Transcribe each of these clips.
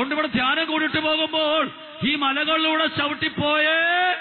അതുകൊണ്ട് ഇവിടെ ധ്യാനം കൂടിയിട്ട് പോകുമ്പോൾ ഈ മലകളിലൂടെ ചവിട്ടിപ്പോയേ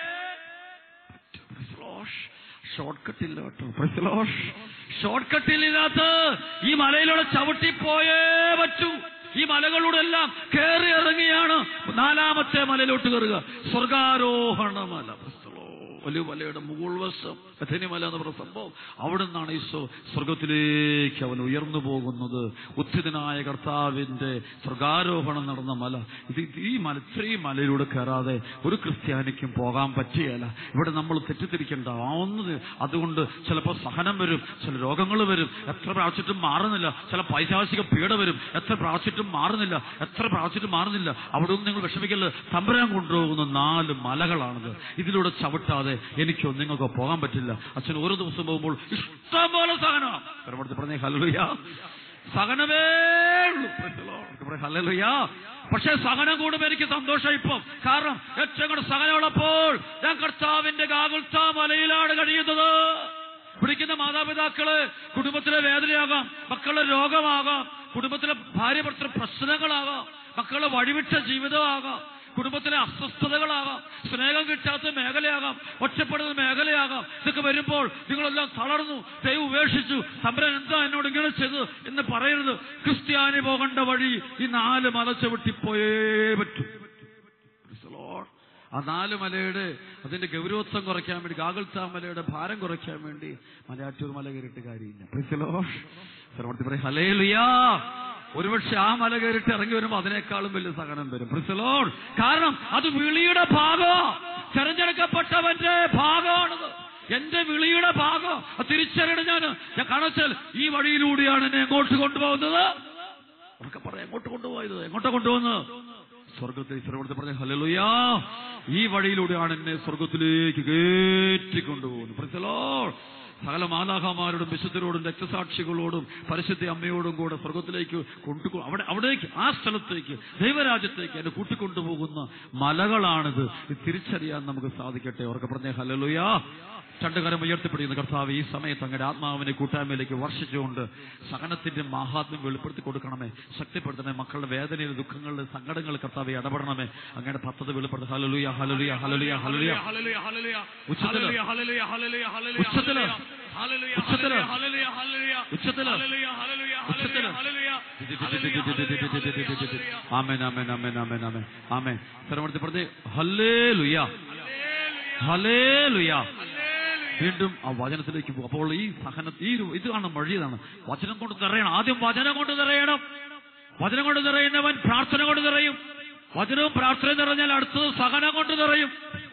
ഷോർട്ട് കട്ടില്ല കേട്ടോ ഷോർട്ട് കട്ടില്ലാത്ത ഈ മലയിലൂടെ ചവിട്ടിപ്പോയേ പറ്റൂ ഈ മലകളുടെ എല്ലാം കയറി ഇറങ്ങിയാണ് നാലാമത്തെ മലയിലോട്ട് കയറുക സ്വർഗാരോഹണ മല വലിയ മലയുടെ മുകൾ വശം ബഥനി മല എന്ന് പറയുന്ന സംഭവം അവിടെ നിന്നാണ് ഈശോ സ്വർഗത്തിലേക്ക് അവൻ ഉയർന്നു പോകുന്നത് ഉത്ഥിതനായ കർത്താവിന്റെ സ്വർഗാരോഹണം നടന്ന മല ഇത് ഇത് ഈ മല ഇത്രയും മലയിലൂടെ കയറാതെ ഒരു ക്രിസ്ത്യാനിക്കും പോകാൻ പറ്റുകയില്ല ഇവിടെ നമ്മൾ തെറ്റിദ്ധരിക്കേണ്ട ആവുന്നത് അതുകൊണ്ട് ചിലപ്പോൾ സഹനം വരും ചില രോഗങ്ങൾ വരും എത്ര പ്രാവശ്യത്തും മാറുന്നില്ല ചില പൈശാചിക പീഡ വരും എത്ര പ്രാവശ്യത്തും മാറുന്നില്ല എത്ര പ്രാവശ്യത്തും മാറുന്നില്ല അവിടെ ഒന്നും നിങ്ങൾ വിഷമിക്കരുത് തമ്പുരാൻ കൊണ്ടുപോകുന്ന നാല് മലകളാണിത് ഇതിലൂടെ ചവിട്ടാതെ എനിക്കോ നിങ്ങൾക്കോ പോകാൻ പറ്റില്ല അച്ഛൻ ഓരോ ദിവസം പോകുമ്പോൾ ഇഷ്ടം പോലെ സഹനമാണ് പരമടുത്ത് പറഞ്ഞേ ഹല്ലുയ സഹനമേ ഉള്ളൂ ഹല്ലുയ പക്ഷെ സഹനം കൂടുമ്പോൾ എനിക്ക് സന്തോഷം ഇപ്പം കാരണം ഏറ്റവും കൂടുതൽ സഹനമുള്ളപ്പോൾ ഞാൻ കർത്താവിന്റെ ഗാകുൽത്ത മലയിലാണ് കഴിയുന്നത് പിടിക്കുന്ന മാതാപിതാക്കള് കുടുംബത്തിലെ വേദനയാകാം മക്കളുടെ രോഗമാകാം കുടുംബത്തിലെ ഭാര്യ ഭർത്തൃ പ്രശ്നങ്ങളാകാം മക്കളുടെ വഴിവിട്ട ജീവിതമാകാം കുടുംബത്തിലെ അസ്വസ്ഥതകളാകാം സ്നേഹം കിട്ടാത്ത മേഖലയാകാം ഒറ്റപ്പെടുന്ന മേഖലയാകാം ഇതൊക്കെ വരുമ്പോൾ നിങ്ങളെല്ലാം തളർന്നു ദൈവം ഉപേക്ഷിച്ചു തമ്പരൻ എന്താ എന്നോട് ഇങ്ങനെ ചെയ്തു എന്ന് പറയരുത് ക്രിസ്ത്യാനി പോകേണ്ട വഴി ഈ നാല് മല ചവിട്ടിപ്പോയേ പറ്റൂ Praise the Lord. ആ നാല് മലയുടെ അതിന്റെ ഗൗരവത്വം കുറയ്ക്കാൻ വേണ്ടി ഗാഗൽത്താ മലയുടെ ഭാരം കുറയ്ക്കാൻ വേണ്ടി മലയാറ്റൂർ മല കയറിയിട്ട് കാര്യമില്ല Praise the Lord. സർവ്വത്തിൽ പറയും ഹലേലുയാ ഒരുപക്ഷെ ആ മല കയറിയിട്ട് ഇറങ്ങി വരുമ്പോൾ അതിനേക്കാളും വലിയ സഹനം വരും Praise the Lord. കാരണം അത് വിളിയുടെ ഭാഗം തെരഞ്ഞെടുക്കപ്പെട്ടവന്റെ ഭാഗമാണത് എന്റെ വിളിയുടെ ഭാഗം അത് തിരിച്ചറിയണം ഞാൻ ഞാൻ കാണിച്ചാൽ ഈ വഴിയിലൂടെയാണ് എന്നെ എങ്ങോട്ട് കൊണ്ടുപോകുന്നത് ഉറക്കെ പറയാം എങ്ങോട്ട് കൊണ്ടുപോയത് എങ്ങോട്ടാ കൊണ്ടുപോകുന്നത് സ്വർഗത്തിൽ സർവ്വത്തെ പറഞ്ഞ ഹലലുയാ ഈ വഴിയിലൂടെയാണ് എന്നെ സ്വർഗത്തിലേക്ക് കയറ്റിക്കൊണ്ടുപോകുന്നത് Praise the Lord. സകല മാലാഹമാരോടും വിശുദ്ധരോടും രക്തസാക്ഷികളോടും പരിശുദ്ധ അമ്മയോടും കൂടെ സ്വർഗത്തിലേക്ക് കൊണ്ടു അവിടെ അവിടേക്ക് ആ സ്ഥലത്തേക്ക് ദൈവരാജ്യത്തേക്ക് എന്നെ കൂട്ടിക്കൊണ്ടുപോകുന്ന മലകളാണിത് ഇത് തിരിച്ചറിയാൻ നമുക്ക് സാധിക്കട്ടെ അവർക്ക് പറഞ്ഞ ഹലലുയാ ചണ്ടുകരം ഉയർത്തിപ്പിടിക്കുന്ന കർത്താവ് ഈ സമയത്ത് അങ്ങയുടെ ആത്മാവിനെ കൂട്ടായ്മയിലേക്ക് വർഷിച്ചുകൊണ്ട് സഹനത്തിന്റെ മഹാത്മ്യം വെളിപ്പെടുത്തി കൊടുക്കണമേ ശക്തിപ്പെടുത്തണമേ മക്കളുടെ വേദനയിലും ദുഃഖങ്ങളിലും സങ്കടങ്ങളിൽ കർത്താവ് ഇടപെടണമേ അങ്ങയുടെ പദ്ധതി വെളിപ്പെടുത്തി ഹലലുയ ഹലലുയ ഹലലുയ ഹലലുയ ഹല്ലേലൂയ, ഹല്ലേലൂയ. ഉച്ചത്തില്. ഹല്ലേലൂയ, ഹല്ലേലൂയ, ഹല്ലേലൂയ, ഹല്ലേലൂയ, ഉച്ചത്തില്. ഹല്ലേലൂയ, ഉച്ചത്തില്. ഹല്ലേലൂയ, ഹല്ലേലൂയ, ഉച്ചത്തില്. ഹല്ലേലൂയ, ഹല്ലേലൂയ, ഉച്ചത്തില്. ഹല്ലേലൂയ, ഹല്ലേലൂയ, ഹല്ലേലൂയ, ഹല്ലേലൂയ, ഹല്ലേലൂയ. ആമേൻ ആമേൻ ആമേൻ ആമേൻ ആമേൻ ആമേൻ സ്ഥലമെടുത്ത് പറഞ്ഞ് ഹല്ലേലുയ ഹല്ലേലുയ വീണ്ടും ആ വചനത്തിലേക്ക് പോകും അപ്പോൾ ഈ സഹന ഈ ഒരു ഇതാണ് വഴിയതാണ് വചനം കൊണ്ട് നിറയണം ആദ്യം വചനം കൊണ്ട് നിറയണം വചനം കൊണ്ട് നിറയുന്നവൻ പ്രാർത്ഥന കൊണ്ട് നിറയും വചനവും പ്രാർത്ഥനയും നിറഞ്ഞാൽ അടുത്തത് സഹനം കൊണ്ട് നിറയും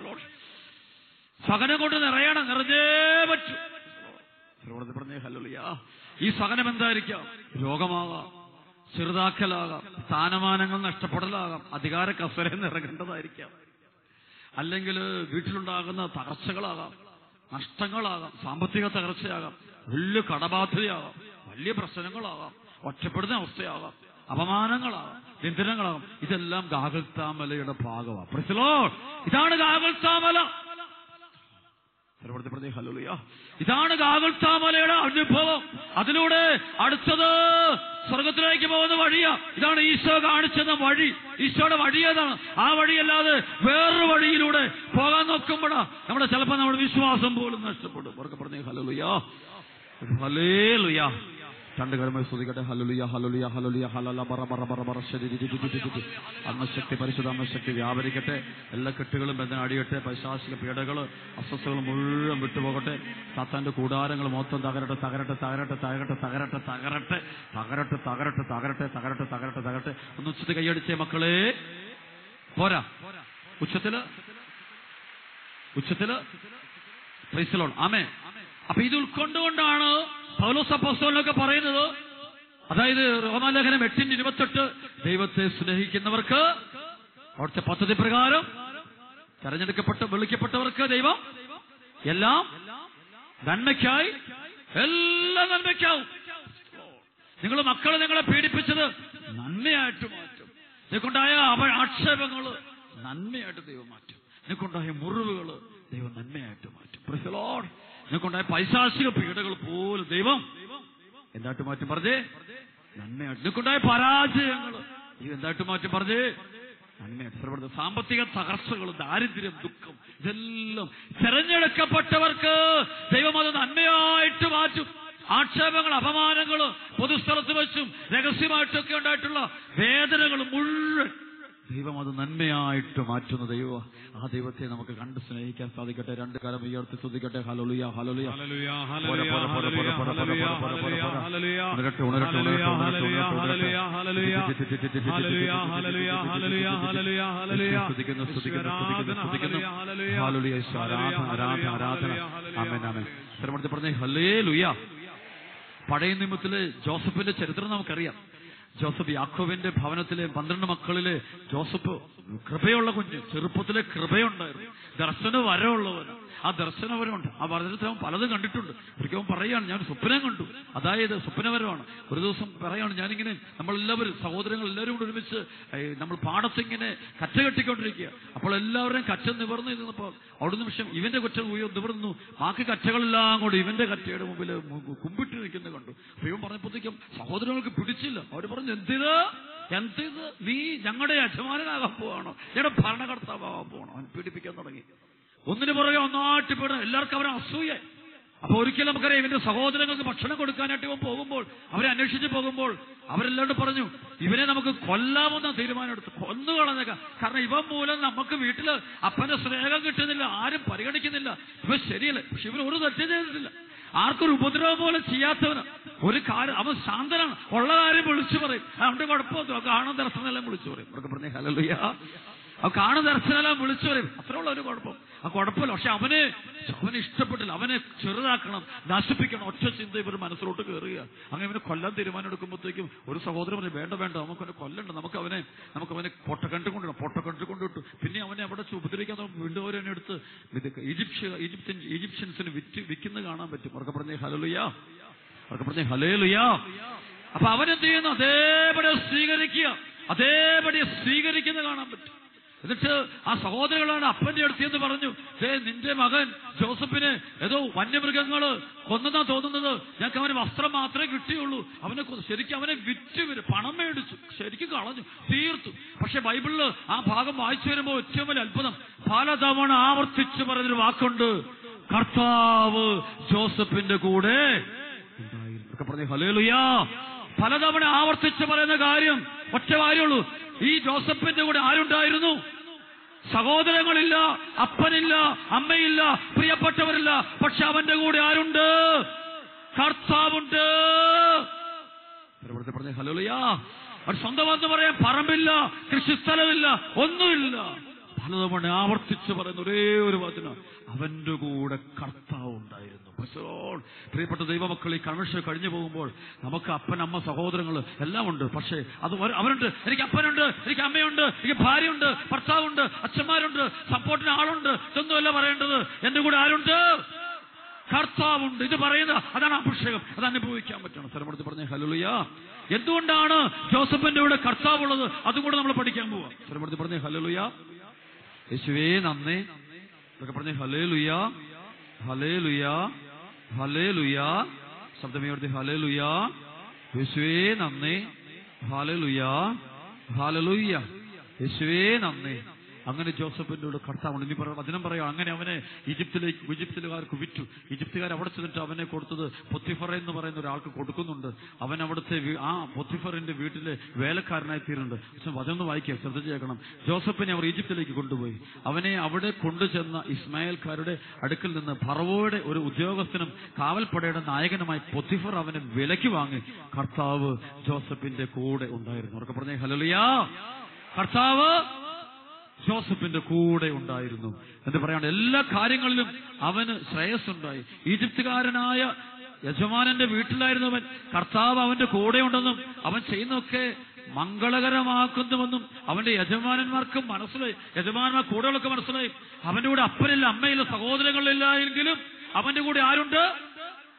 സഹനം കൊണ്ട് നിറയണം നിറഞ്ഞേ പറ്റൂ സർവ്വത്തിൽ പറഞ്ഞേ ഹല്ലേലൂയ. ഈ സഹനം എന്തായിരിക്കാം രോഗമാകാം ചെറുതാക്കലാകാം സ്ഥാനമാനങ്ങൾ നഷ്ടപ്പെടലാകാം അധികാര കസരയിൽ നിന്ന് ഇറങ്ങേണ്ടതായിരിക്കാം അല്ലെങ്കിൽ വീട്ടിലുണ്ടാകുന്ന തകർച്ചകളാകാം നഷ്ടങ്ങളാകാം സാമ്പത്തിക തകർച്ചയാകാം വലിയ കടബാധ്യതയാകാം വലിയ പ്രശ്നങ്ങളാകാം ഒറ്റപ്പെടുന്ന അവസ്ഥയാകാം അപമാനങ്ങളാകാം നിന്ദനങ്ങളാകാം ഇതെല്ലാം ഗാഗൽത്താമലയുടെ ഭാഗമാണ് Praise the Lord. ഇതാണ് ഗാഗൽത്താമല സർവ്വത്തിൽ പറഞ്ഞേ ഹല്ലേലൂയ. ഇതാണ് ഗാഗൽത്താമലയുടെ അനുഭവം അതിലൂടെ അടുത്തത് സ്വർഗത്തിലേക്ക് പോകുന്ന വഴിയാ ഇതാണ് ഈശോ കാണിച്ചെന്ന വഴി ഈശോയുടെ വഴി ഏതാണ് ആ വഴിയല്ലാതെ വേറൊരു വഴിയിലൂടെ പോകാൻ നോക്കുമ്പോഴാ നമ്മുടെ ചിലപ്പോൾ നമ്മുടെ വിശ്വാസം പോലും നഷ്ടപ്പെടും ഉറക്കെ പറഞ്ഞേ ഹല്ലേലൂയ ഹല്ലേലൂയ രണ്ട് കരമായി സ്തുതിക്കട്ടെ ഹല്ലേലൂയ ഹല്ലേലൂയ ഹല്ലേലൂയ ഹലല ബറ ബറ ബറ ബറ ശരി രി രി രി രി രി രി. അമ്മശക്തി പരിശുദ്ധ അമ്മശക്തി വ്യാപരിക്കട്ടെ എല്ലാ കെട്ടുകളും ബന്ധം അടിയട്ടെ പൈശാചിക പീഡകൾ അസ്വസ്ഥകൾ മുഴുവൻ വിട്ടുപോകട്ടെ സാത്താന്റെ കൂടാരങ്ങൾ മൊത്തം തകരട്ടെ തകരട്ടെ തകരട്ടെ തകരട്ടെ തകരട്ടെ തകരട്ടെ തകരട്ടെ തകരട്ടെ തകരട്ടെ തകരട്ടെ തകരട്ടെ തകരട്ടെ ഒന്ന് ഉച്ചത്തിൽ കൈയടിച്ചേ മക്കളെ പോരാ ഉച്ചത്തില് ഉച്ചത്തില് പ്രൈസലോൺ ആമേ അപ്പൊ ഇത് ഉൾക്കൊണ്ടുകൊണ്ടാണ് പൗലോസ് അപ്പോസ്തലനൊക്കെ പറയുന്നത് അതായത് റോമാലേഖനം എട്ടിന്റെ ഇരുപത്തെട്ട് ദൈവത്തെ സ്നേഹിക്കുന്നവർക്ക് അവിടുത്തെ പദ്ധതി പ്രകാരം തെരഞ്ഞെടുക്കപ്പെട്ട വിളിക്കപ്പെട്ടവർക്ക് ദൈവം എല്ലാം നന്മയ്ക്കായി എല്ലാം നന്മയ്ക്കാവും നിങ്ങൾ മക്കൾ നിങ്ങളെ പീഡിപ്പിച്ചത് നന്മയായിട്ട് മാറ്റും നിനക്കുണ്ടായ അവ ആക്ഷേപങ്ങള് നന്മയായിട്ട് ദൈവം മാറ്റും നിനക്കുണ്ടായ മുറിവുകള് ദൈവം നന്മയായിട്ട് മാറ്റും Praise the Lord. നിനക്കുണ്ടായ പൈശാചിക പീഡകൾ പോലും ദൈവം എന്തായിട്ട് മാറ്റും പറഞ്ഞേ നന്മയായിട്ട് നിനക്കുണ്ടായ പരാജയങ്ങൾ ദൈവം എന്തായിട്ട് മാറ്റി പറഞ്ഞേ നന്മ എത്രപ്പെടുന്നത് സാമ്പത്തിക തകർച്ചകൾ ദാരിദ്ര്യം ദുഃഖം ഇതെല്ലാം തെരഞ്ഞെടുക്കപ്പെട്ടവർക്ക് ദൈവം അത് നന്മയായിട്ട് മാറ്റും ആക്ഷേപങ്ങൾ അപമാനങ്ങൾ പൊതുസ്ഥലത്ത് വെച്ചും രഹസ്യമായിട്ടൊക്കെ ഉണ്ടായിട്ടുള്ള വേദനകൾ മുഴുവൻ ദൈവം അത് നന്മയായിട്ട് മാറ്റുന്ന ദൈവ ആ ദൈവത്തെ നമുക്ക് കണ്ട് സ്നേഹിക്കാൻ സാധിക്കട്ടെ രണ്ട് കാലം ഉയർത്തി ശ്രദ്ധിക്കട്ടെ ഹലോലുയ ഹലോലുയ ഹല്ലേലൂയ, പോരെ, പോരെ, പോരെ, പോരെ, പോരെ, പോരെ, പോരെ, പോരെ, പോരെ, പോരെ. ഹല്ലേലൂയ, ഉണരട്ടെ, ഉണരട്ടെ, ഉണരട്ടെ, ഉണരട്ടെ, ഹല്ലേലൂയ, ഉണരട്ടെ, ഹല്ലേലൂയ, ഉണരട്ടെ. ഹല്ലേലൂയ, ഹല്ലേലൂയ, ഹല്ലേലൂയ, ഹല്ലേലൂയ, ഹല്ലേലൂയ. സ്തുതിക്കുന്നു, സ്തുതിക്കുന്നു, സ്തുതിക്കുന്നു, സ്തുതിക്കുന്നു. ഹല്ലേലൂയ, ഹല്ലേലൂയ, യേശു, ആരാധന, ആരാധന, ആരാധന. ആമേൻ, ആമേൻ. സ്ഥലമെടുത്ത് പറഞ്ഞേ ഹല്ലേലൂയ പഴയ നിയമത്തിലെ ജോസഫിന്റെ ചരിത്രം നമുക്കറിയാം ജോസഫ് യാക്കോബിന്റെ ഭവനത്തിലെ പന്ത്രണ്ട് മക്കളിലെ ജോസഫ് കൃപയുള്ള കുഞ്ഞ് ചെറുപ്പത്തിലെ കൃപയുണ്ടായിരുന്നു ദർശന വരമുള്ളവൻ ആ ദർശന വരമുണ്ട് ആ വരത്തിൽ അവൻ പലതും കണ്ടിട്ടുണ്ട് ഒരിക്കലും പറയാണ് ഞാൻ സ്വപ്നം കണ്ടു അതായത് സ്വപ്നവരമാണ് ഒരു ദിവസം പറയാണ് ഞാനിങ്ങനെ നമ്മളെല്ലാവരും സഹോദരങ്ങൾ എല്ലാവരും കൂടെ ഒരുമിച്ച് ഏ, നമ്മൾ പാടത്തിങ്ങനെ കറ്റ കെട്ടിക്കൊണ്ടിരിക്കുക അപ്പോൾ എല്ലാവരുടെയും കറ്റ നിവർന്നു ഇരുന്നപ്പോൾ അവിടെ നിമിഷം ഇവന്റെ കറ്റ ഉയർ നിവർന്നു ബാക്കി കറ്റകളെല്ലാം കൂടി ഇവന്റെ കറ്റയുടെ മുമ്പിൽ മു- കുമ്പിട്ട് നിൽക്കുന്നത് കണ്ടു അപ്പൊ ഇവൻ പറഞ്ഞപ്പോഴത്തേക്കും സഹോദരങ്ങൾക്ക് പിടിച്ചില്ല അവർ പറഞ്ഞു എന്തിത് എന്തിത് നീ ഞങ്ങളുടെ യജമാനനാകാൻ പോവാണോ ഞങ്ങളുടെ ഭരണകർത്താവാകാൻ പോവാണോ അവൻ പീഡിപ്പിക്കാൻ തുടങ്ങി ഒന്നിനു പുറകെ ഒന്നായിട്ട് പീഡനം എല്ലാവർക്കും അവരെ അസൂയ അപ്പൊ ഒരിക്കലും നമുക്കറിയാം ഇവന്റെ സഹോദരങ്ങൾക്ക് ഭക്ഷണം കൊടുക്കാനായിട്ട് ഇവൻ പോകുമ്പോൾ അവരെ അന്വേഷിച്ച് പോകുമ്പോൾ അവരെല്ലാവരും പറഞ്ഞു ഇവനെ നമുക്ക് കൊല്ലാമെന്ന തീരുമാനം എടുത്തു കൊന്നു കളഞ്ഞേക്കാം കാരണം ഇവൻ മൂലം നമുക്ക് വീട്ടില് അപ്പന്റെ സ്നേഹം കിട്ടുന്നില്ല ആരും പരിഗണിക്കുന്നില്ല ഇവൻ ശരിയല്ല പക്ഷെ ഇവൻ ഒരു തെറ്റ് ചെയ്തിട്ടില്ല ആർക്കൊരു ഉപദ്രവം പോലും ചെയ്യാത്തവന് ഒരു കാര്യം അവൻ ശാന്തനാണ് ഉള്ള കാര്യം വിളിച്ചു പറയും അവന്റെ കുഴപ്പമൊന്നും കാണുന്ന ദർശനമെല്ലാം വിളിച്ചു പറയും അവർക്ക് പറഞ്ഞേ ഹലലുയ ആ കാണുന്ന ദർശനമെല്ലാം വിളിച്ചു പറയും അത്രയുള്ള ഒരു കുഴപ്പം ആ കുഴപ്പമില്ല പക്ഷെ അവനെ അവനെ ഇഷ്ടപ്പെട്ടില്ല അവനെ ചെറുതാക്കണം നശിപ്പിക്കണം ഒറ്റ ചിന്ത ഇവർ മനസ്സിലോട്ട് കയറുക അങ്ങനെ ഇവനെ കൊല്ലാൻ തീരുമാനം എടുക്കുമ്പോഴത്തേക്കും ഒരു സഹോദരൻ പറഞ്ഞു വേണ്ട വേണ്ട നമുക്ക് അവനെ കൊല്ലണ്ട നമുക്ക് അവനെ നമുക്ക് അവനെ പൊട്ടക്കണ്ട് കൊണ്ടിടാം പൊട്ടക്കണ്ട് കൊണ്ടിട്ടു പിന്നെ അവനെ അവിടെ വെച്ച് ഉപദ്രവിക്കാൻ തുടങ്ങി. വീണ്ടും അവരെ എടുത്ത് ഇത് ഈജിപ്ഷ്യ ഈജിപ്ഷ്യൻ ഈജിപ്ഷ്യൻസിന് വിറ്റ് വിൽക്കുന്നത് കാണാൻ പറ്റും അവർക്ക് പറഞ്ഞേ ഹലലുയാ അവർക്ക് പറഞ്ഞേ ഹലേലുയാ അപ്പൊ അവനെന്ത് ചെയ്യുന്നു അതേപടി സ്വീകരിക്കുക അതേപടി സ്വീകരിക്കുന്നത് കാണാൻ പറ്റും എന്നിട്ട് ആ സഹോദരങ്ങളാണ് അപ്പന്റെ അടുത്ത് എന്ന് പറഞ്ഞു ദേ നിന്റെ മകൻ ജോസഫിന് ഏതോ വന്യമൃഗങ്ങള് കൊന്നെന്നാ തോന്നുന്നത് ഞങ്ങൾക്ക് അവന് വസ്ത്രം മാത്രമേ കിട്ടിയുള്ളൂ അവനെ കൊ- ശരിക്കും അവനെ വിറ്റ് വരും പണം മേടിച്ചു ശരിക്കും കളഞ്ഞു തീർത്തു പക്ഷെ ബൈബിളില് ആ ഭാഗം വായിച്ചു വരുമ്പോൾ ഏറ്റവും വലിയ അത്ഭുതം പലതവണ ആവർത്തിച്ച് പറഞ്ഞൊരു വാക്കുണ്ട് കർത്താവ് ജോസഫിന്റെ കൂടെ ഉണ്ടായിരുന്നു. ഒക്കെ പറഞ്ഞേ ഹലേലുയാ പലതവണ ആവർത്തിച്ച് പറയുന്ന കാര്യം ഒറ്റ കാര്യമുള്ളൂ ഈ ജോസഫിന്റെ കൂടെ ആരുണ്ടായിരുന്നു സഹോദരങ്ങളില്ല അപ്പനില്ല അമ്മയില്ല പ്രിയപ്പെട്ടവരില്ല പക്ഷെ അവന്റെ കൂടെ ആരുണ്ട് കർത്താവുണ്ട് ഇവിടുത്തെ പറഞ്ഞ ഹലോലയാ അവർ സ്വന്തമെന്ന് പറയാൻ പറമ്പില്ല കൃഷിസ്ഥലമില്ല ഒന്നുമില്ല പലതവണ ആവർത്തിച്ച് പറയുന്ന ഒരേ ഒരു വചനം അവന്റെ കൂടെ കർത്താവ് ഉണ്ടായിരുന്നു Praise the Lord. പ്രിയപ്പെട്ട ദൈവമക്കൾ ഈ കൺവെൻഷൻ കഴിഞ്ഞു പോകുമ്പോൾ നമുക്ക് അപ്പൻ അമ്മ സഹോദരങ്ങൾ എല്ലാം ഉണ്ട് പക്ഷേ അത് ഒരു- അവരുണ്ട് എനിക്ക് അപ്പനുണ്ട് എനിക്ക് അമ്മയുണ്ട് എനിക്ക് ഭാര്യയുണ്ട് ഭർത്താവുണ്ട് അച്ഛന്മാരുണ്ട് സപ്പോർട്ടിന് ആളുണ്ട് ഇതൊന്നുമല്ല പറയേണ്ടത് എന്റെ കൂടെ ആരുണ്ട് കർത്താവുണ്ട് ഇത് പറയുന്നത് അതാണ് അഭിഷേകം അത് അനുഭവിക്കാൻ പറ്റണം സ്ഥലമെടുത്ത് പറഞ്ഞ ഹലുയ എന്തുകൊണ്ടാണ് ജോസഫിന്റെ കൂടെ കർത്താവുള്ളത് അതും കൂടെ നമ്മൾ പഠിക്കാൻ പോവാം സ്ഥലമെടുത്ത് പറഞ്ഞ ഹലുയ യേശുവേ നന്ദി ഇതൊക്കെ പറഞ്ഞ ഹലേ ലുയ ഹലേ ലുയ ഹലേ ലുയ ശബ്ദമേർത്തി ഹലേ ലുയ യേശുവേ നന്ദി ഹാലലുയ ഹാലലുയ്യ യേശുവേ നന്ദി അങ്ങനെ ജോസഫിന്റെ കൂടെ കർത്താവുണ്ട് ഇനി പറയാം വചനം പറയാം അങ്ങനെ അവനെ ഈജിപ്തിലേക്ക് ഈജിപ്തിലുകാർക്ക് വിറ്റു ഈജിപ്തുകാർ അവിടെ ചെന്നിട്ട് അവനെ കൊടുത്തത് പൊത്തിഫറ എന്ന് പറയുന്ന ഒരാൾക്ക് കൊടുക്കുന്നുണ്ട് അവൻ അവിടുത്തെ വീ- ആ പൊത്തിഫറിന്റെ വീട്ടിലെ വേലക്കാരനായി തീരുന്നുണ്ട് പക്ഷെ വചനം വായിക്കുക ശ്രദ്ധിച്ച് കേൾക്കണം ജോസഫിനെ അവർ ഈജിപ്തിലേക്ക് കൊണ്ടുപോയി അവനെ അവിടെ കൊണ്ടുചെന്ന ഇസ്മായേൽക്കാരുടെ അടുക്കൽ നിന്ന് ഫറവോയുടെ ഒരു ഉദ്യോഗസ്ഥനും കാവൽപ്പടയുടെ നായകനുമായി പൊത്തിഫർ അവനെ വിലയ്ക്ക് വാങ്ങി കർത്താവ് ജോസഫിന്റെ കൂടെ ഉണ്ടായിരുന്നു അവർക്ക് പറഞ്ഞേ ഹലലിയാ കർത്താവ് ജോസഫിന്റെ കൂടെ ഉണ്ടായിരുന്നു എന്ന് പറയാണ്ട് എല്ലാ കാര്യങ്ങളിലും അവന് ശ്രേയസ്സുണ്ടായി ഈജിപ്തുകാരനായ യജമാനന്റെ വീട്ടിലായിരുന്നവൻ കർത്താവ് അവന്റെ കൂടെ ഉണ്ടെന്നും അവൻ ചെയ്യുന്നതൊക്കെ മംഗളകരമാക്കുന്നുവെന്നും അവന്റെ യജമാനന്മാർക്ക് മനസ്സിലായി യജമാനന്മാർ കൂടെയുള്ളൊക്കെ മനസ്സിലായി അവന്റെ കൂടെ അപ്പനില്ല അമ്മയില്ല സഹോദരങ്ങളില്ല എങ്കിലും അവന്റെ കൂടെ ആരുണ്ട്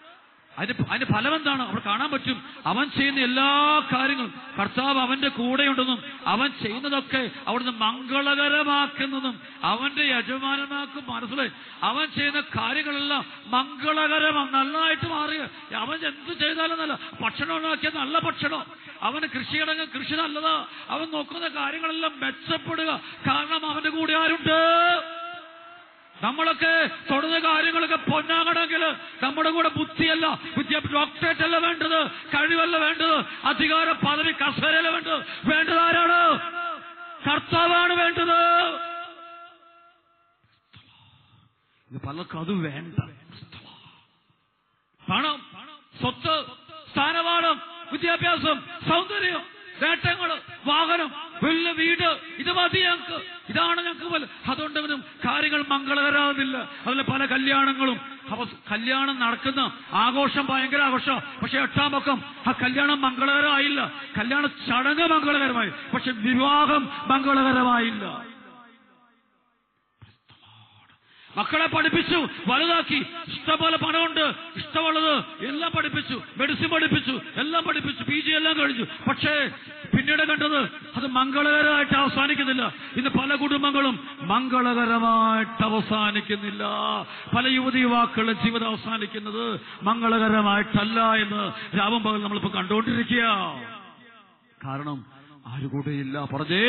അതിന് അതിന്റെ ഫലം എന്താണ് അവിടെ കാണാൻ പറ്റും അവൻ ചെയ്യുന്ന എല്ലാ കാര്യങ്ങളും കർത്താവ് അവന്റെ കൂടെയുണ്ടെന്നും അവൻ ചെയ്യുന്നതൊക്കെ അവിടുന്ന് മംഗളകരമാക്കുന്നതും അവന്റെ യജമാനന്മാർക്ക് മനസ്സിലായി അവൻ ചെയ്യുന്ന കാര്യങ്ങളെല്ലാം മംഗളകരമാണ് നല്ലതായിട്ട് മാറുക അവൻ എന്ത് ചെയ്താലും നല്ല ഭക്ഷണം ഉണ്ടാക്കിയ നല്ല ഭക്ഷണം അവന് കൃഷിയിടങ്ങൾ കൃഷി നല്ലതാ അവൻ നോക്കുന്ന കാര്യങ്ങളെല്ലാം മെച്ചപ്പെടുക കാരണം അവന്റെ കൂടെ ആരുണ്ട് നമ്മളൊക്കെ തൊടുന്ന കാര്യങ്ങളൊക്കെ പൊന്നാകണമെങ്കിൽ നമ്മുടെ കൂടെ ബുദ്ധിയല്ല വിദ്യ ഡോക്ടറേറ്റ് അല്ല വേണ്ടത് കഴിവല്ല വേണ്ടത് അധികാര പദവി കസേരയല്ല വേണ്ടത് വേണ്ടത് ആരാണ് കർത്താവാണ് വേണ്ടത് ഇത് പലർക്കും അത് വേണ്ട പണം സ്വത്ത് സ്ഥാനമാനം വിദ്യാഭ്യാസം സൗന്ദര്യം നേട്ടങ്ങള് വാഹനം വലിയ വീട് ഇത് മതി ഞങ്ങൾക്ക് ഇതാണ് ഞങ്ങൾക്ക് പോലെ അതുകൊണ്ട് അവനും കാര്യങ്ങൾ മംഗളകരാകുന്നില്ല അതിലെ പല കല്യാണങ്ങളും അപ്പൊ കല്യാണം നടക്കുന്ന ആഘോഷം ഭയങ്കര ആഘോഷം പക്ഷെ എട്ടാം പക്കം ആ കല്യാണം മംഗളകരമായില്ല കല്യാണ ചടങ്ങ് മംഗളകരമായി പക്ഷെ വിവാഹം മംഗളകരമായില്ല മക്കളെ പഠിപ്പിച്ചു വലുതാക്കി ഇഷ്ടംപോലെ പണമുണ്ട് ഇഷ്ടമുള്ളത് എല്ലാം പഠിപ്പിച്ചു മെഡിസിൻ പഠിപ്പിച്ചു എല്ലാം പഠിപ്പിച്ചു പി ജി എല്ലാം കഴിഞ്ഞു പക്ഷേ പിന്നീട് കണ്ടത് അത് മംഗളകരമായിട്ട് അവസാനിക്കുന്നില്ല ഇന്ന് പല കുടുംബങ്ങളും മംഗളകരമായിട്ട് അവസാനിക്കുന്നില്ല പല യുവതി യുവാക്കളുടെ ജീവിതം അവസാനിക്കുന്നത് മംഗളകരമായിട്ടല്ല എന്ന് രാവും പകൽ നമ്മളിപ്പോ കണ്ടുകൊണ്ടിരിക്കുക കാരണം ആര് കൂടെയില്ല പറഞ്ഞേ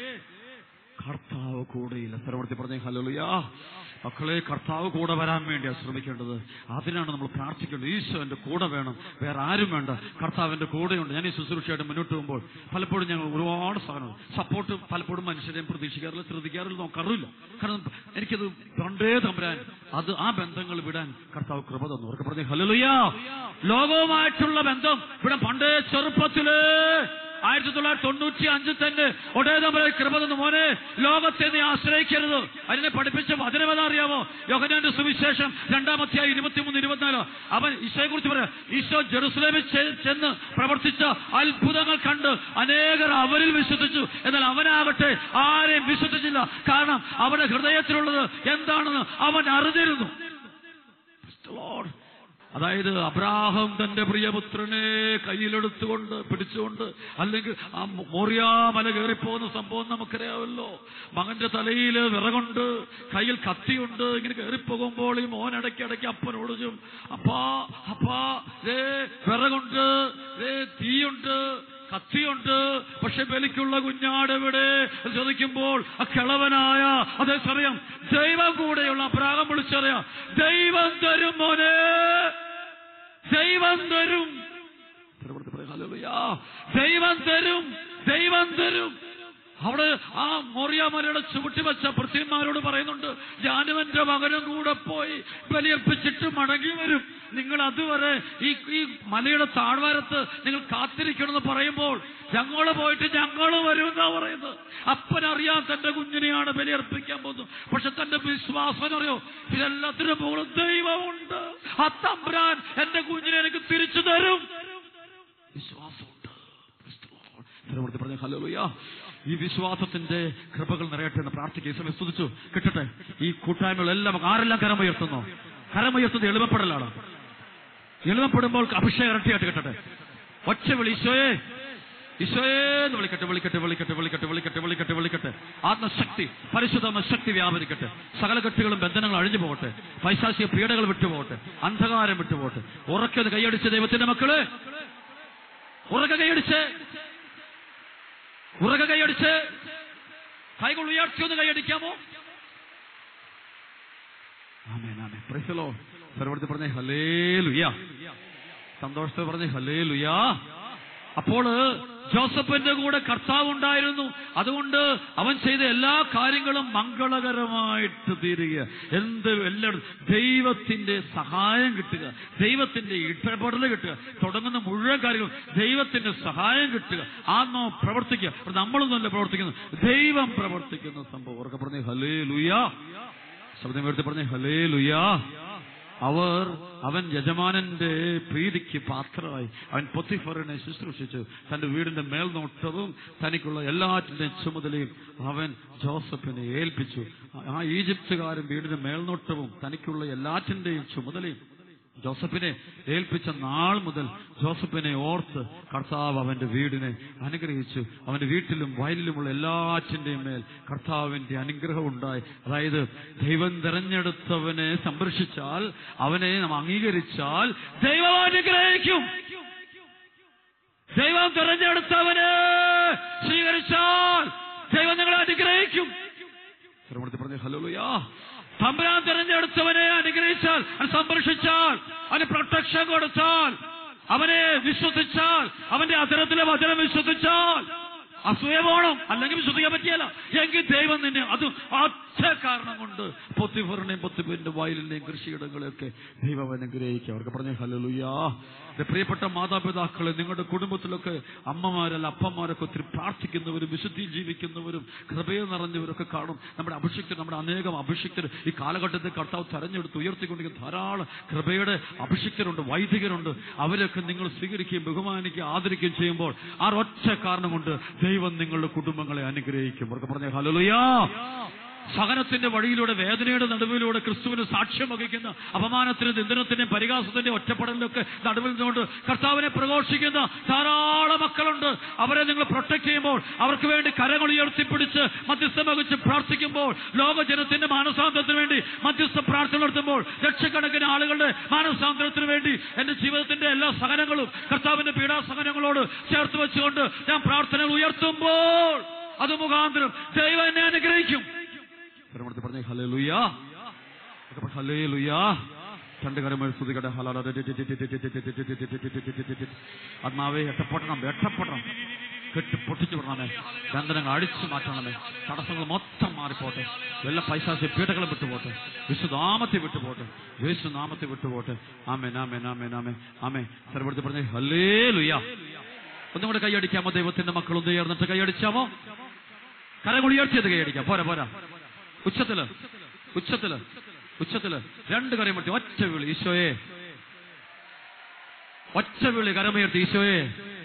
കർത്താവ് കൂടെയില്ല സ്ഥലപ്പെടുത്തി പറഞ്ഞേ ഹലോലുയാ മക്കളെ കർത്താവ് കൂടെ വരാൻ വേണ്ടിയാണ് ശ്രമിക്കേണ്ടത് അതിനാണ് നമ്മൾ പ്രാർത്ഥിക്കേണ്ടത് ഈശോ എന്റെ കൂടെ വേണം വേറെ ആരും വേണ്ട കർത്താവിന്റെ കൂടെയുണ്ട് ഞാൻ ഈ ശുശ്രൂഷയായിട്ട് മുന്നോട്ട് പോകുമ്പോൾ പലപ്പോഴും ഞങ്ങൾ ഒരുപാട് സാധനം സപ്പോർട്ട് പലപ്പോഴും മനുഷ്യരെയും പ്രതീക്ഷിക്കാറില്ല ശ്രദ്ധിക്കാറില്ല നോക്കാറില്ല കാരണം എനിക്കത് പണ്ടേ തമ്പരാൻ അത് ആ ബന്ധങ്ങൾ വിടാൻ കർത്താവ് കൃപ തന്നു അവർക്ക് പറഞ്ഞു ഹലോലുയാ ലോകവുമായിട്ടുള്ള ബന്ധം ഇവിടെ പണ്ടേ ചെറുപ്പത്തിലേ ആയിരത്തി തൊള്ളായിരത്തി തൊണ്ണൂറ്റി അഞ്ചിൽ തന്നെ ഒടേ നമ്മളെ കൃപ തന്നു മോനെ ലോകത്തെ നീ ആശ്രയിക്കരുത് അതിനെ പഠിപ്പിച്ച വചനമെന്ന് അറിയാമോ യോഹനാന്റെ സുവിശേഷം രണ്ടാമത്തെയായി ഇരുപത്തിമൂന്ന് ഇരുപത്തിനാല് അവൻ ഈശോയെ കുറിച്ച് പറയാം ഈശോ ജെറുസലേമിൽ ചെ- ചെന്ന് പ്രവർത്തിച്ച അത്ഭുതങ്ങൾ കണ്ട് അനേകർ അവരിൽ വിശ്വസിച്ചു എന്നാൽ അവനാകട്ടെ ആരെയും വിശ്വസിച്ചില്ല കാരണം അവന്റെ ഹൃദയത്തിലുള്ളത് എന്താണെന്ന് അവൻ അറിഞ്ഞിരുന്നു Praise the Lord. അതായത് അബ്രാഹം തന്റെ പ്രിയപുത്രനെ കയ്യിലെടുത്തുകൊണ്ട് പിടിച്ചുകൊണ്ട് അല്ലെങ്കിൽ ആ മോറിയാ മല കയറിപ്പോകുന്ന സംഭവം നമുക്കറിയാമല്ലോ മകന്റെ തലയിൽ വിറകുണ്ട് കയ്യിൽ കത്തിയുണ്ട് ഇങ്ങനെ കയറിപ്പോകുമ്പോൾ ഈ മോൻ ഇടയ്ക്ക് ഇടയ്ക്ക് അപ്പനോട് ചോദിക്കും അപ്പാ അപ്പാ ദേ വിറകുണ്ട് ദേ തീയുണ്ട് കത്തിയുണ്ട് പക്ഷെ ബലിക്കുള്ള കുഞ്ഞാട് എവിടെ എന്ന് ചോദിക്കുമ്പോൾ ആ കിളവനായ അതേസമയം ദൈവം കൂടെയുള്ള അബ്രാഹം വിളിച്ചറിയാം ദൈവം തരും മോനെ ദൈവം തരും തിരുവനന്തപുരത്ത് പറയും, ഹല്ലേലൂയാ. ദൈവം തരും ദൈവം തരും അവിടെ ആ മോറിയാമലയുടെ ചുവട്ടി വെച്ച ഭൃത്യന്മാരോട് പറയുന്നുണ്ട് ഞാനും എന്റെ മകനും കൂടെ പോയി ബലിയർപ്പിച്ചിട്ട് മടങ്ങി വരും നിങ്ങൾ അതുവരെ ഈ ഈ മലയുടെ താഴ്വാരത്ത് നിങ്ങൾ കാത്തിരിക്കണമെന്ന് പറയുമ്പോൾ ഞങ്ങൾ പോയിട്ട് ഞങ്ങൾ വരും എന്നാ പറയുന്നത് അപ്പനറിയാം തന്റെ കുഞ്ഞിനെയാണ് ബലിയർപ്പിക്കാൻ പോകുന്നത് പക്ഷെ തന്റെ വിശ്വാസം അറിയോ ഇതെല്ലാത്തിനും മുകളിൽ ദൈവമുണ്ട് ആ തമ്പ്രാൻ എന്റെ കുഞ്ഞിനെ എനിക്ക് തിരിച്ചു തരും വിശ്വാസമുണ്ട് തിരുവനന്തപുരത്ത് പറഞ്ഞ ഹല്ലേലൂയ ഈ വിശ്വാസത്തിന്റെ കൃപകൾ നിറയട്ടെ എന്ന് പ്രാർത്ഥിക്കുക ഈ സമയം സ്തുതിച്ചു കിട്ടട്ടെ ഈ കൂട്ടായ്മകളെല്ലാം നമുക്ക് ആരെല്ലാം കരമുയർത്തുന്നു കരമുയർത്തുന്നത് എളുപ്പപ്പെടലാണ് എളുപ്പപ്പെടുമ്പോൾ അഭിഷേകം ഇരട്ടിയായിട്ട് കിട്ടട്ടെ ഒറ്റ വിളി ഈശോയെ ഈശോയെ എന്ന് വിളിക്കട്ടെ വിളിക്കട്ടെ വിളിക്കട്ടെ വിളിക്കട്ടെ വിളിക്കട്ടെ വിളിക്കട്ടെ വിളിക്കട്ടെ ആത്മശക്തി പരിശുദ്ധ ശക്തി വ്യാപരിക്കട്ടെ സകല കെട്ടുകളും ബന്ധനങ്ങളും അഴിഞ്ഞു പോകട്ടെ പൈശാചിക പീഡകൾ വിട്ടുപോകട്ടെ അന്ധകാരം വിട്ടുപോകട്ടെ ഉറക്കത് കൈയടിച്ച ദൈവത്തിന്റെ മക്കള് ഉറക്ക കൈയടിച്ച് ഉറക്ക കൈയടിച്ച് കൈകൾ ഉയർത്തി ഒന്ന് കൈയടിക്കാമോ ആമേൻ ആമേൻ പ്രൈസ് ദി ലോർഡ് സർവ്വത്തിൽ പറഞ്ഞേ ഹല്ലേലൂയ സന്തോഷത്തോടെ പറഞ്ഞേ ഹല്ലേലൂയ അപ്പോൾ ജോസഫിന്റെ കൂടെ കർത്താവ് ഉണ്ടായിരുന്നു അതുകൊണ്ട് അവൻ ചെയ്ത എല്ലാ കാര്യങ്ങളും മംഗളകരമായിട്ട് തീരുക എന്ത് എല്ലായിടത്തും ദൈവത്തിന്റെ സഹായം കിട്ടുക ദൈവത്തിന്റെ ഇടപെടൽ കിട്ടുക തുടങ്ങുന്ന മുഴുവൻ കാര്യങ്ങളും ദൈവത്തിന്റെ സഹായം കിട്ടുക ആത്മാവ് പ്രവർത്തിക്കുക അപ്പോൾ നമ്മളൊന്നുമല്ല പ്രവർത്തിക്കുന്നത് ദൈവം പ്രവർത്തിക്കുന്ന സംഭവം ഉറക്കെ പറഞ്ഞേ ഹലേ ലുയാ ശബ്ദം എടുത്ത് പറഞ്ഞേ ഹലേ ലുയാ അവർ അവൻ യജമാനന്റെ പ്രീതിക്ക് പാത്രമായി അവൻ പൊത്തിഫറിനെ ശുശ്രൂഷിച്ചു തന്റെ വീടിന്റെ മേൽനോട്ടവും തനിക്കുള്ള എല്ലാറ്റിന്റെയും ചുമതലയും അവൻ ജോസഫിനെ ഏൽപ്പിച്ചു ആ ഈജിപ്തുകാരൻ വീടിന്റെ മേൽനോട്ടവും തനിക്കുള്ള എല്ലാറ്റിന്റെയും ചുമതലയും ജോസഫിനെ ഏൽപ്പിച്ച നാൾ മുതൽ ജോസഫിനെ ഓർത്ത് കർത്താവ് അവന്റെ വീടിനെ അനുഗ്രഹിച്ചു അവന്റെ വീട്ടിലും വയലിലുമുള്ള എല്ലാറ്റിന്റെയും മേൽ കർത്താവിന്റെ അനുഗ്രഹം ഉണ്ടായി അതായത് ദൈവം തെരഞ്ഞെടുത്തവനെ സംരക്ഷിച്ചാൽ അവനെ നാം അംഗീകരിച്ചാൽ ദൈവം അനുഗ്രഹിക്കും ദൈവം തെരഞ്ഞെടുത്തവനെ സ്വീകരിച്ചാൽ ദൈവം നിങ്ങളെ അനുഗ്രഹിക്കും ശ്രമത്തിൽ പറഞ്ഞു ഹലോലുയാ തമ്പുരാൻ തിരഞ്ഞെടുത്തവനെ അനുഗ്രഹിച്ചാൽ അവനെ സംരക്ഷിച്ചാൽ അവന് പ്രൊട്ടക്ഷൻ കൊടുത്താൽ അവനെ വിശ്വസിച്ചാൽ അവന്റെ അതിരത്തിലെ വചനം വിശ്വസിച്ചാൽ അസൂയ പോണം അല്ലെങ്കിൽ വിശ്വസിക്കാൻ പറ്റിയല്ല എങ്കിൽ ദൈവം നിന്നെ അത് ഒറ്റ കാരണം കൊണ്ട് പൊത്തിഫറിനെയും പൊത്തിഫിന്റെ വയലിന്റെയും കൃഷിയിടങ്ങളെയൊക്കെ ദൈവം അനുഗ്രഹിക്കുക അവർക്ക് പറഞ്ഞ ഹലലുയാ എന്റെ പ്രിയപ്പെട്ട മാതാപിതാക്കളെ നിങ്ങളുടെ കുടുംബത്തിലൊക്കെ അമ്മമാരല്ല അപ്പന്മാരൊക്കെ ഒത്തിരി പ്രാർത്ഥിക്കുന്നവരും വിശുദ്ധിയിൽ ജീവിക്കുന്നവരും കൃപയിൽ നിറഞ്ഞവരൊക്കെ കാണും നമ്മുടെ അഭിഷിക്തർ നമ്മുടെ അനേകം അഭിഷിക്തർ ഈ കാലഘട്ടത്തിൽ കർത്താവ് തെരഞ്ഞെടുത്ത് ഉയർത്തിക്കൊണ്ടിരിക്കുന്ന ധാരാളം കൃപയുടെ അഭിഷിക്തരുണ്ട് വൈദികരുണ്ട് അവരൊക്കെ നിങ്ങൾ സ്വീകരിക്കുകയും ബഹുമാനിക്കുകയും ആദരിക്കുകയും ചെയ്യുമ്പോൾ ആ ഒറ്റ കാരണം കൊണ്ട് ദൈവം നിങ്ങളുടെ കുടുംബങ്ങളെ അനുഗ്രഹിക്കും അവർക്ക് പറഞ്ഞ ഹലലുയാ സഹനത്തിന്റെ വഴിയിലൂടെ വേദനയുടെ നടുവിലൂടെ ക്രിസ്തുവിന് സാക്ഷ്യം വഹിക്കുന്ന അപമാനത്തിനും നിന്ദനത്തിന്റെയും പരിഹാസത്തിന്റെയും ഒറ്റപ്പെടലിനൊക്കെ നടുവിൽ നിന്നുകൊണ്ട് കർത്താവിനെ പ്രഘോഷിക്കുന്ന ധാരാളം മക്കളുണ്ട് അവരെ നിങ്ങൾ പ്രൊട്ടക്ട് ചെയ്യുമ്പോൾ അവർക്ക് വേണ്ടി കരങ്ങൾ ഉയർത്തിപ്പിടിച്ച് മധ്യസ്ഥം വഹിച്ച് പ്രാർത്ഥിക്കുമ്പോൾ ലോകജനത്തിന്റെ മാനസാന്തരത്തിന് വേണ്ടി മധ്യസ്ഥ പ്രാർത്ഥന നടത്തുമ്പോൾ ലക്ഷക്കണക്കിന് ആളുകളുടെ മാനസാന്തരത്തിന് വേണ്ടി എന്റെ ജീവിതത്തിന്റെ എല്ലാ സഹനങ്ങളും കർത്താവിന്റെ പീഡാസഹനങ്ങളോട് ചേർത്ത് വെച്ചുകൊണ്ട് ഞാൻ പ്രാർത്ഥനകൾ ഉയർത്തുമ്പോൾ അത് മുഖാന്തരം ദൈവം എന്നെ അനുഗ്രഹിക്കും പരമടുത്ത് പറഞ്ഞേ ഹലേ ലുയാ ഹലേ ലുയാ രണ്ട് കരമേ സ്തുതിക്കട്ടെ ഹലാല ആത്മാവേ എട്ടപ്പൊട്ടണം എട്ടപ്പൊട്ടണം കെട്ടി പൊട്ടിച്ചു വിടണമേ ബന്ധനങ്ങൾ അടിച്ചു മാറ്റണമേ തടസ്സങ്ങൾ മൊത്തം മാറിപ്പോട്ടെ എല്ലാ പൈസാസി പീഠകളും വിട്ടുപോട്ടെ വിശുനാമത്തെ വിട്ടുപോട്ടെ യേശുനാമത്തെ വിട്ടുപോട്ടെ ആമേൻ ആമേൻ ആമേൻ ആമേൻ ആമേ സർവടുത്ത് പറഞ്ഞേ ഹലേ ലുയാ ഒന്നും കൂടെ കൈയടിക്കാമോ ദൈവത്തിന്റെ മക്കൾ ഒന്ന് ഉയർന്നിട്ട് കൈയടിച്ചാമോ കരങ്ങൾ ഉയർത്തിയത് കൈയടിക്കാം പോരാ പോരാ ഉച്ചത്തില് ഉച്ചത്തില് ഉച്ചത്തില് രണ്ട് കരയും പറ്റി ഒറ്റ വിളി ഈശോയെ ഒറ്റ വിളി കരമുയർത്തി ഈശോയെ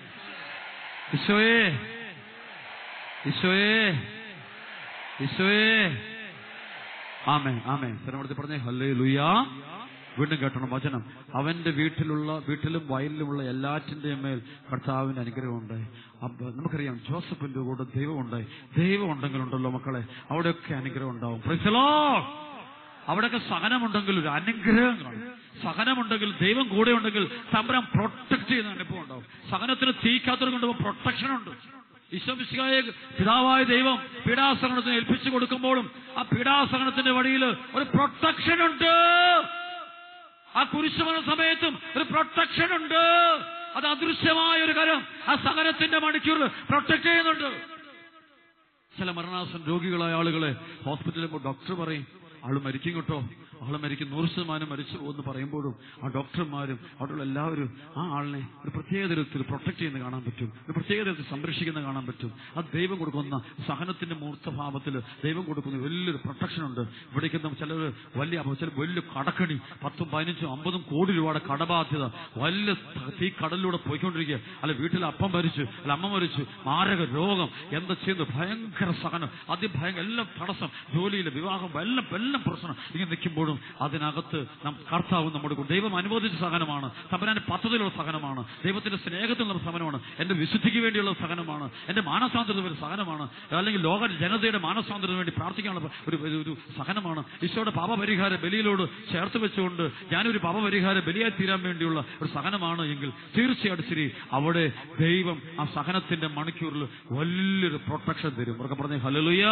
ഈശോയെ ഈശോയെ ഈശോയെ ആമേ ആമേ സ്ഥലമെടുത്ത് പറഞ്ഞേ ഹല്ലേ ലുയാ വീണ്ടും കേട്ടണം വചനം അവന്റെ വീട്ടിലുള്ള വീട്ടിലും വയലിലുമുള്ള എല്ലാറ്റിന്റെയും മേൽ കർത്താവിന്റെ അനുഗ്രഹമുണ്ടായി അപ്പൊ നമുക്കറിയാം ജോസഫിന്റെ കൂടെ ദൈവമുണ്ടായി ദൈവം ഉണ്ടെങ്കിലുണ്ടല്ലോ മക്കളെ അവിടെയൊക്കെ അനുഗ്രഹം ഉണ്ടാവും Praise the Lord. അവിടെയൊക്കെ സഹനമുണ്ടെങ്കിൽ ഒരു അനുഗ്രഹം കാണും സഹനമുണ്ടെങ്കിൽ ദൈവം കൂടെ ഉണ്ടെങ്കിൽ തമ്പരം പ്രൊട്ടക്ട് ചെയ്യുന്ന അനുഭവം ഉണ്ടാവും സഹനത്തിന് തീക്കാത്തവർ കൊണ്ട് പ്രൊട്ടക്ഷൻ ഉണ്ട് ഈശ്വമിശികായ പിതാവായ ദൈവം പീഡാസഹനത്തിന് ഏൽപ്പിച്ചു കൊടുക്കുമ്പോഴും ആ പീഡാസഹനത്തിന്റെ വഴിയിൽ ഒരു പ്രൊട്ടക്ഷൻ ഉണ്ട് ആ കുരിശുമരണ സമയത്തും ഒരു പ്രൊട്ടക്ഷൻ ഉണ്ട് അത് അദൃശ്യമായ ഒരു കരം ആ സഹനത്തിന്റെ മണിക്കൂർ പ്രൊട്ടക്ട് ചെയ്യുന്നുണ്ട് ചില മരണാസൻ രോഗികളായ ആളുകളെ ഹോസ്പിറ്റലിൽ ഡോക്ടർ പറയും ആള് മരിക്കും കേട്ടോ ആള് മരിക്കും നൂറ് ശതമാനം മരിച്ചു എന്ന് പറയുമ്പോഴും ആ ഡോക്ടർമാരും അവിടെയുള്ള എല്ലാവരും ആ ആളിനെ ഒരു പ്രത്യേക തരത്തിൽ പ്രൊട്ടക്ട് ചെയ്യുന്ന കാണാൻ പറ്റും ഒരു പ്രത്യേക തരത്തിൽ സംരക്ഷിക്കുന്ന കാണാൻ പറ്റും അത് ദൈവം കൊടുക്കുന്ന സഹനത്തിന്റെ മൂർത്തഭാവത്തിൽ ദൈവം കൊടുക്കുന്ന വലിയൊരു പ്രൊട്ടക്ഷൻ ഉണ്ട് ഇവിടേക്ക് ചിലർ വലിയ അപ്പൊ ചില വലിയ കടക്കണി പത്തും പതിനഞ്ചും അമ്പതും കോടി രൂപയുടെ കടബാധ്യത വലിയ തീ കടലിലൂടെ പോയിക്കൊണ്ടിരിക്കുക അല്ല വീട്ടിൽ അപ്പം മരിച്ചു അല്ല അമ്മ മരിച്ചു മാരക രോഗം എന്താ ചെയ്യുന്നു ഭയങ്കര സഹനം അതിഭയങ്കര എല്ലാം തടസ്സം ജോലിയിലെ വിവാഹം എല്ലാം എല്ലാം പ്രശ്നം ഇങ്ങനെ നിൽക്കുമ്പോഴും അതിനകത്ത് നാം കർത്താവ് നമ്മുടെ കൂടെ ദൈവം അനുവദിച്ച സഹനമാണ് തമ്പരാന്റെ പദ്ധതിയിലുള്ള സഹനമാണ് ദൈവത്തിന്റെ സ്നേഹത്തിലുള്ള സഹനമാണ് എന്റെ വിശുദ്ധിക്ക് വേണ്ടിയുള്ള സഹനമാണ് എന്റെ മാനസാന്തരത്തിന് ഒരു സഹനമാണ് അല്ലെങ്കിൽ ലോക ജനതയുടെ മാനസാന്തരത്തിന് വേണ്ടി പ്രാർത്ഥിക്കാനുള്ള ഒരു ഒരു- ഒരു സഹനമാണ് ഈശോയുടെ പാപപരിഹാര ബലിയിലോട് ചേർത്ത് വെച്ചുകൊണ്ട് ഞാനൊരു പാപപരിഹാര ബലിയായി തീരാൻ വേണ്ടിയുള്ള ഒരു സഹനമാണ് എങ്കിൽ തീർച്ചയായിട്ടും ശരി അവിടെ ദൈവം ആ സഹനത്തിന്റെ മണിക്കൂറിൽ വലിയൊരു പ്രൊട്ടക്ഷൻ തരും ഉറക്കെ പറഞ്ഞേ ഹലലുയാ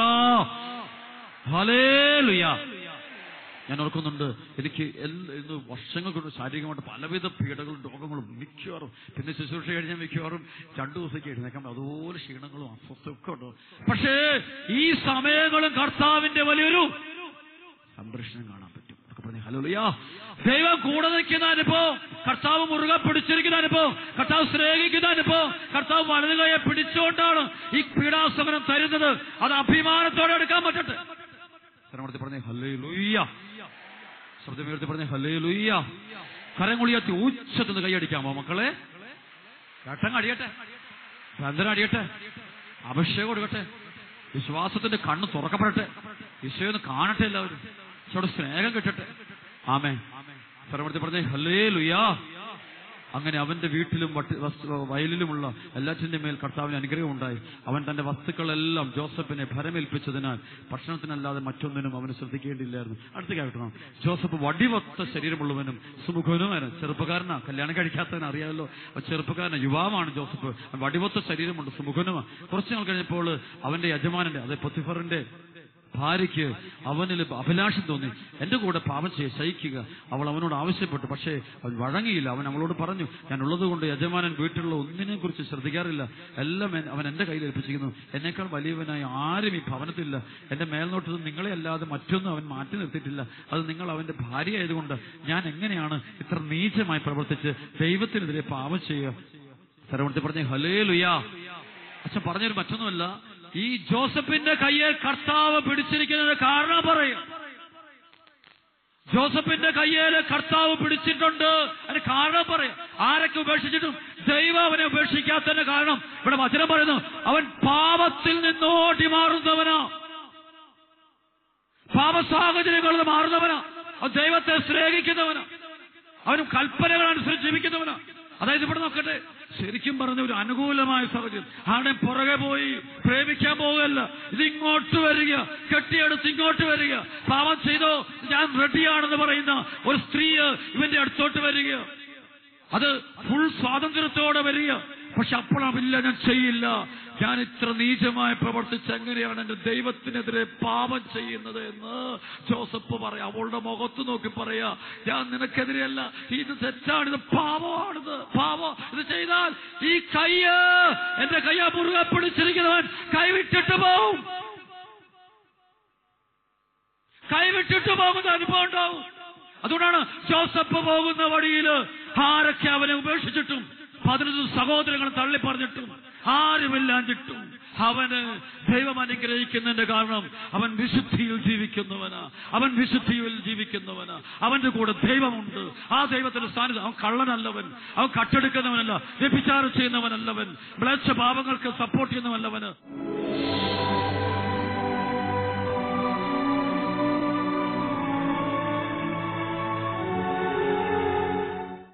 ഹലേലുയാ ഞാൻ ഓർക്കുന്നുണ്ട് എനിക്ക് എല്ലാ- ഇന്ന് വർഷങ്ങൾ കൊണ്ട് ശാരീരികമായിട്ട് പലവിധ പീഡകളും രോഗങ്ങളും മിക്കവാറും പിന്നെ ശുശ്രൂഷ കഴിഞ്ഞാൽ മിക്കവാറും രണ്ടു ദിവസത്തേക്ക് എഴുന്നേക്കാൻ അതുപോലെ ക്ഷീണങ്ങളും അസ്വസ്ഥയൊക്കെ ഉണ്ട് പക്ഷേ ഈ സമയങ്ങളും കർത്താവിന്റെ വലിയൊരു സംരക്ഷണം കാണാൻ പറ്റും ഒക്കെ പറഞ്ഞേ, ഹല്ലേലൂയ. ദൈവം കൂടെ നിൽക്കുന്ന അനുഭവം കർത്താവ് മുറുകെ പിടിച്ചിരിക്കുന്ന അനുഭവം കർത്താവ് സ്നേഹിക്കുന്ന അനുഭവം കർത്താവ് വലതു കൈയെ പിടിച്ചുകൊണ്ടാണ് ഈ പീഡാസമനം തരുന്നത് അത് അഭിമാനത്തോടെ എടുക്കാൻ പറ്റട്ടെ ശ്രമത്തിൽ പറഞ്ഞേ ഹല്ലേ ലൂയ്യ ശ്രദ്ധമേർത്തി പറഞ്ഞേ ഹല്ലേ ലൂയ്യ കരങ്ങുളിയത്തി ഉച്ചത്തിന് കൈയടിക്കാമോ മക്കളെ ഘട്ടം അടിയട്ടെ ചന്ദ്രൻ അടിയട്ടെ അഭിഷേകം കൊടുക്കട്ടെ വിശ്വാസത്തിന്റെ കണ്ണ് തുറക്കപ്പെടട്ടെ ഈശോയൊന്ന് കാണട്ടെ എല്ലാവരും ഈശോയുടെ സ്നേഹം കിട്ടട്ടെ ആമേ സർവത്തിൽ പറഞ്ഞേ ഹലേ ലുയാ അങ്ങനെ അവന്റെ വീട്ടിലും വട്ടി- വസ്തു- വയലിലുമുള്ള എല്ലാറ്റിന്റെ മേൽ കർത്താവിന് അനുഗ്രഹം ഉണ്ടായി അവൻ തന്റെ വസ്തുക്കളെല്ലാം ജോസഫിനെ ഭരമേൽപ്പിച്ചതിനാൽ ഭക്ഷണത്തിനല്ലാതെ മറ്റൊന്നിനും അവന് ശ്രദ്ധിക്കേണ്ടിയില്ലായിരുന്നു അടുത്ത കേൾക്കണം ജോസഫ് വടിവത്ത ശരീരമുള്ളവനും സുമുഖനുമാണ് ചെറുപ്പക്കാരനാ കല്യാണം കഴിക്കാത്തവന് അറിയാമല്ലോ അപ്പൊ ചെറുപ്പക്കാരനാ യുവാവാണ് ജോസഫ് അവൻ വടിവത്ത ശരീരമുണ്ട് സുമുഖനുമാണ് കുറച്ചു നാൾ കഴിഞ്ഞപ്പോൾ അവന്റെ യജമാനന്റെ അതെ പൊത്തിഫറിന്റെ ഭാര്യയ്ക്ക് അവനിൽ അഭിലാഷം തോന്നി എന്റെ കൂടെ പാപം ചെയ്യ സഹിക്കുക അവൾ അവനോട് ആവശ്യപ്പെട്ടു പക്ഷേ അവൻ വഴങ്ങിയില്ല അവൻ അവളോട് പറഞ്ഞു ഞാൻ ഉള്ളത് കൊണ്ട് യജമാനൻ വീട്ടിലുള്ള ഒന്നിനെ കുറിച്ച് ശ്രദ്ധിക്കാറില്ല എല്ലാം എൻ- അവൻ എന്റെ കയ്യിൽ ഏൽപ്പിച്ചിരിക്കുന്നു എന്നേക്കാൾ വലിയവനായി ആരും ഈ ഭവനത്തില്ല എന്റെ മേൽനോട്ടത്തിൽ നിങ്ങളെ അല്ലാതെ മറ്റൊന്നും അവൻ മാറ്റി നിർത്തിയിട്ടില്ല അത് നിങ്ങൾ അവന്റെ ഭാര്യ ആയതുകൊണ്ട് ഞാൻ എങ്ങനെയാണ് ഇത്ര നീചമായി പ്രവർത്തിച്ച് ദൈവത്തിനെതിരെ പാപം ചെയ്യുക സർവണത്തിൽ പറഞ്ഞ ഹലേ ലുയാ അച്ഛൻ പറഞ്ഞൊരു മറ്റൊന്നുമല്ല ഈ ജോസഫിന്റെ കയ്യിൽ കർത്താവ് പിടിച്ചിരിക്കുന്നത് കാരണം പറയും ജോസഫിന്റെ കയ്യിൽ കർത്താവ് പിടിച്ചിട്ടുണ്ട് അതിന് കാരണം പറയാം ആരൊക്കെ ഉപേക്ഷിച്ചിട്ടും ദൈവം അവനെ ഉപേക്ഷിക്കാത്തതിന്റെ കാരണം ഇവിടെ വചനം പറയുന്നു അവൻ പാപത്തിൽ നിന്നോട്ടി മാറുന്നവനാ പാപ സാഹചര്യങ്ങളിൽ നിന്ന് മാറുന്നവനാ അവൻ ദൈവത്തെ സ്നേഹിക്കുന്നവനാ അവനും കൽപ്പനകൾ അനുസരിച്ച് ജീവിക്കുന്നവനാ അതായത് ഇവിടെ നോക്കട്ടെ ശരിക്കും പറഞ്ഞ ഒരു അനുകൂലമായ സാഹചര്യം ആരുടെ പുറകെ പോയി പ്രേമിക്കാൻ പോവുകയല്ല ഇത് ഇങ്ങോട്ട് വരിക കെട്ടിയെടുത്ത് ഇങ്ങോട്ട് വരിക പാവം ചെയ്തോ ഞാൻ റെഡിയാണെന്ന് പറയുന്ന ഒരു സ്ത്രീ ഇവന്റെ അടുത്തോട്ട് വരിക അത് ഫുൾ സ്വാതന്ത്ര്യത്തോടെ വരിക പക്ഷെ അപ്പോഴാവില്ല ഞാൻ ചെയ്യില്ല ഞാൻ ഇത്ര നീചമായി പ്രവർത്തിച്ച് എങ്ങനെയാണ് എന്റെ ദൈവത്തിനെതിരെ പാപം ചെയ്യുന്നത് എന്ന് ജോസഫ് പറയാം അവളുടെ മുഖത്ത് നോക്കി പറയാ ഞാൻ നിനക്കെതിരെയല്ല ഇത് തെറ്റാണ് ഇത് പാപമാണിത് പാപം ഇത് ചെയ്താൽ ഈ കയ്യ് എന്റെ കയ്യ മുറുകെ പിടിച്ചിരിക്കുന്നവൻ കൈവിട്ടിട്ട് പോവും കൈവിട്ടിട്ട് പോകുന്ന അനുഭവം ഉണ്ടാവും അതുകൊണ്ടാണ് ജോസഫ് പോകുന്ന വഴിയിൽ ആരൊക്കെ അവനെ ഉപേക്ഷിച്ചിട്ടും പതിനൊന്ന് സഹോദരങ്ങൾ തള്ളി പറഞ്ഞിട്ടും ആരുമില്ലാഞ്ഞിട്ടും അവന് ദൈവം അനുഗ്രഹിക്കുന്നതിന്റെ കാരണം അവൻ വിശുദ്ധിയിൽ ജീവിക്കുന്നവനാ അവൻ വിശുദ്ധിയിൽ ജീവിക്കുന്നവനാ അവന്റെ കൂടെ ദൈവമുണ്ട് ആ ദൈവത്തിന്റെ സ്ഥാനത്ത് അവൻ കള്ളനല്ലവൻ അവൻ കട്ടെടുക്കുന്നവനല്ല വ്യഭിചാരം ചെയ്യുന്നവനല്ലവൻ മ്ലേച്ഛ പാപങ്ങൾക്ക് സപ്പോർട്ട് ചെയ്യുന്നവനല്ലവന്